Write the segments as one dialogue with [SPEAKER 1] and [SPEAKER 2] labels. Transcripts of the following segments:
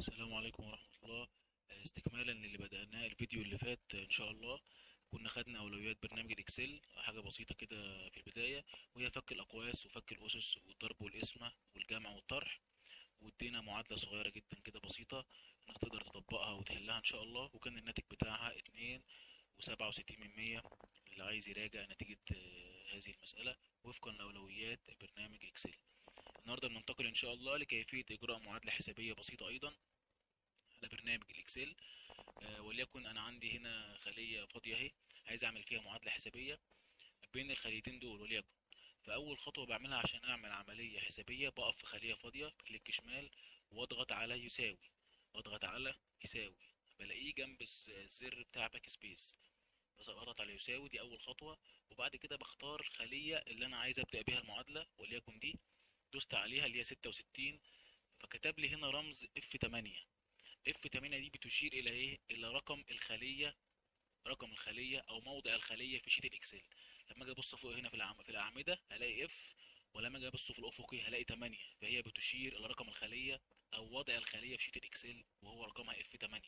[SPEAKER 1] السلام عليكم ورحمة الله آه، استكمالا للي بدأناه الفيديو اللي فات آه، إن شاء الله كنا خدنا أولويات برنامج الإكسل حاجة بسيطة كده في البداية وهي فك الأقواس وفك الأسس والضرب والقسمة والجمع والطرح وادينا معادلة صغيرة جدا كده بسيطة الناس تقدر تطبقها وتحلها إن شاء الله وكان الناتج بتاعها اتنين وسبعة وستين من مية اللي عايز يراجع نتيجة آه، هذه المسألة وفقا لأولويات برنامج إكسل النهاردة بننتقل إن شاء الله لكيفية إجراء معادلة حسابية بسيطة أيضا على برنامج الاكسل آه، وليكن انا عندي هنا خليه فاضيه اهي عايز اعمل فيها معادله حسابيه بين الخليتين دول وليكن فاول خطوه بعملها عشان اعمل عمليه حسابيه بقف في خليه فاضيه بكليك شمال واضغط على يساوي واضغط على يساوي بلاقيه جنب الس- الزر بتاع باك سبيس بس اضغط على يساوي دي اول خطوه وبعد كده بختار الخليه اللي انا عايز ابدا بيها المعادله وليكن دي دوست عليها اللي هي 66 فكتب لي هنا رمز اف 8 اف 8 دي بتشير الى ايه الى رقم الخليه رقم الخليه او موضع الخليه في شيت الاكسل لما اجي ابص فوق هنا في الأعم... في الاعمده هلاقي اف ولما اجي ابص في الافقي هلاقي 8 فهي بتشير الى رقم الخليه او وضع الخليه في شيت الاكسل وهو رقمها اف 8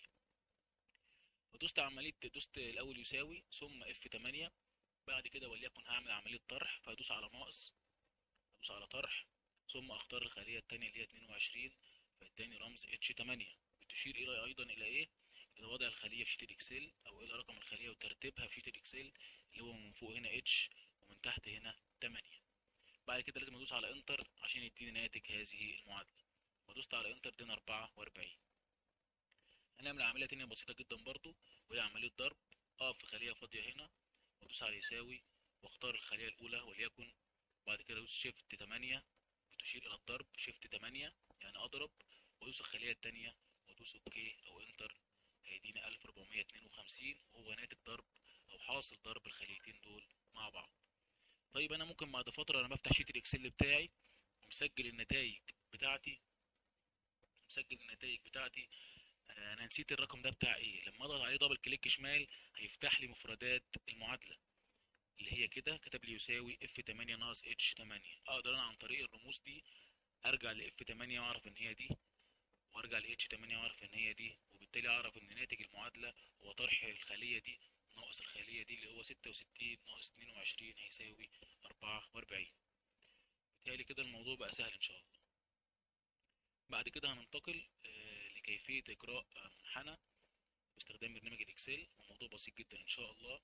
[SPEAKER 1] فدوست عمليه دوست الاول يساوي ثم اف 8 بعد كده وليكن هعمل عمليه طرح فهدوس على ناقص ادوس على طرح ثم اختار الخليه الثانيه اللي هي 22 فاداني رمز اتش 8 بتشير الى ايضا الى ايه الى وضع الخليه في شيت الاكسل او الى رقم الخليه وترتيبها في شيت الاكسل اللي هو من فوق هنا اتش ومن تحت هنا 8 بعد كده لازم ادوس على انتر عشان يديني ناتج هذه المعادله فدوست على انتر ادينا 44 هنعمل عمليه تانية بسيطه جدا برضو وهي عمليه ضرب اقف في خليه فاضيه هنا وادوس على يساوي واختار الخليه الاولى وليكن بعد كده ادوس شيفت 8 بتشير الى الضرب شيفت 8 يعني اضرب وادوس الخليه الثانيه وادوس اوكي او انتر هيديني 1452 وهو ناتج ضرب او حاصل ضرب الخليتين دول مع بعض طيب انا ممكن بعد فتره انا بفتح شيت الاكسل بتاعي ومسجل النتائج بتاعتي مسجل النتائج بتاعتي آه، انا نسيت الرقم ده بتاع ايه لما اضغط عليه دبل كليك شمال هيفتح لي مفردات المعادله اللي هي كده كتب لي يساوي اف 8 ناقص اتش 8 اقدر انا عن طريق الرموز دي ارجع ل اف 8 واعرف ان هي دي وارجع ل اتش 8 واعرف ان هي دي وبالتالي اعرف ان ناتج المعادله هو طرح الخليه دي ناقص الخليه دي اللي هو 66 ناقص 22 هيساوي 44 بالتالي كده الموضوع بقى سهل ان شاء الله بعد كده هننتقل آه، لكيفيه اجراء آه، منحنى باستخدام برنامج الاكسل وموضوع بسيط جدا ان شاء الله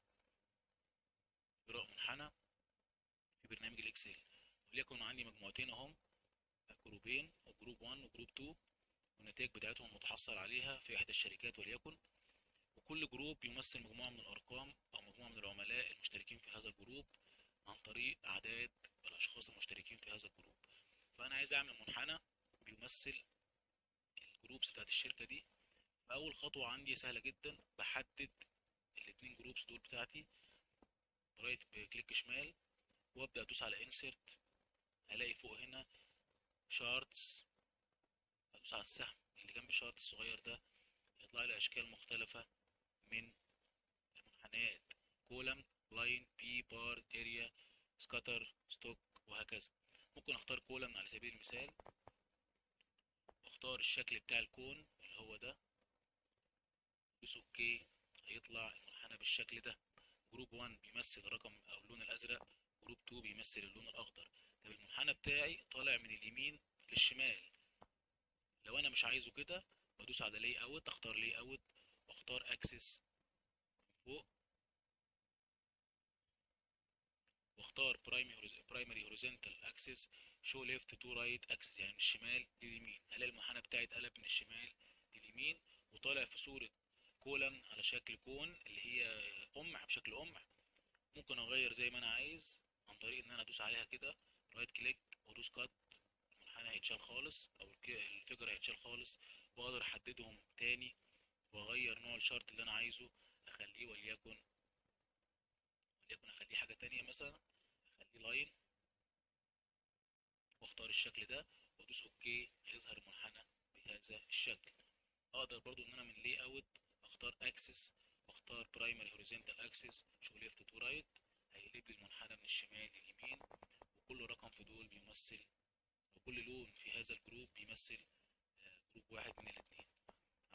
[SPEAKER 1] اجراء منحنى في برنامج الاكسل وليكن عندي مجموعتين اهم جروبين وجروب 1 وجروب 2 والنتائج بتاعتهم متحصل عليها في احدى الشركات وليكن وكل جروب يمثل مجموعة من الأرقام أو مجموعة من العملاء المشتركين في هذا الجروب عن طريق أعداد الأشخاص المشتركين في هذا الجروب فأنا عايز أعمل منحنى بيمثل الجروبس بتاعت الشركة دي فأول خطوة عندي سهلة جدا بحدد الاتنين جروبس دول بتاعتي رايت بكليك شمال وابدأ أدوس على انسرت هلاقي فوق هنا شارتس ادوس على السهم اللي جنب الشارت الصغير ده يطلع لي اشكال مختلفة من المنحنيات كولم لاين بي بار اريا سكاتر ستوك وهكذا ممكن اختار كولم على سبيل المثال واختار الشكل بتاع الكون اللي هو ده دوس اوكي هيطلع المنحنى بالشكل ده جروب 1 بيمثل الرقم او اللون الازرق جروب 2 بيمثل اللون الاخضر طب المنحنى بتاعي طالع من اليمين للشمال لو انا مش عايزه كده بدوس على لاي اوت اختار لاي اوت واختار اكسس فوق واختار برايمري هوريزونتال اكسس شو ليفت تو رايت اكسس يعني من الشمال لليمين هلاقي المنحنى بتاعي اتقلب من الشمال لليمين وطالع في صورة كولم على شكل كون اللي هي قمع بشكل قمع ممكن اغير زي ما انا عايز عن طريق ان انا ادوس عليها كده رايت كليك وادوس كات المنحنى هيتشال خالص او الك- الفيجر هيتشال خالص واقدر احددهم تاني واغير نوع الشارت اللي انا عايزه اخليه وليكن وليكن اخليه حاجة تانية مثلا اخليه لاين واختار الشكل ده وادوس اوكي هيظهر المنحنى بهذا الشكل اقدر برضو ان انا من لي اوت اختار اكسس واختار برايمري هوريزونتال اكسس شو ليفت تو رايت هيقلب لي المنحنى من الشمال لليمين وكل رقم في دول بيمثل وكل لون في هذا الجروب بيمثل آه، جروب واحد من الاثنين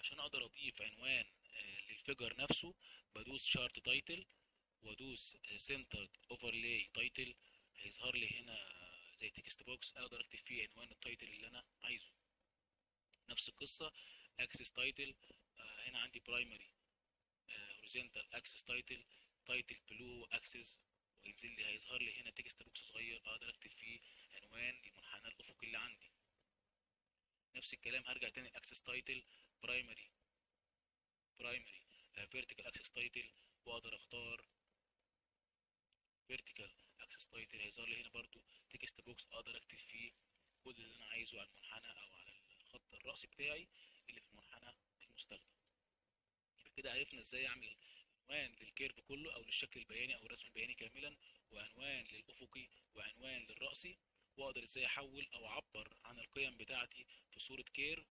[SPEAKER 1] عشان اقدر اضيف عنوان آه، للفيجر نفسه بدوس شارت تايتل وادوس سنتر اوفرلاي تايتل هيظهر لي هنا زي تكست بوكس اقدر اكتب فيه عنوان التايتل اللي انا عايزه نفس القصه اكسس تايتل هنا عندي برايمري هوريزونتال اكسس تايتل تايتل بلو اكسس وينزل لي هيظهر لي هنا تكست بوكس صغير اقدر اكتب فيه عنوان المنحنى الافقي اللي عندي نفس الكلام هرجع تاني الاكسس تايتل برايمري برايمري فيرتيكال اكسس تايتل واقدر اختار فيرتيكال اكسس تايتل هيظهر لي هنا برضو تكست بوكس اقدر اكتب فيه كل اللي انا عايزه على المنحنى او على الخط الرأسي بتاعي اللي في المنحنى المستخدم يبقى كده عرفنا ازاي اعمل عنوان للكيرف كله او للشكل البياني او الرسم البياني كاملا وعنوان للافقي وعنوان للرأسي واقدر ازاي احول او اعبر عن القيم بتاعتي في صورة كيرف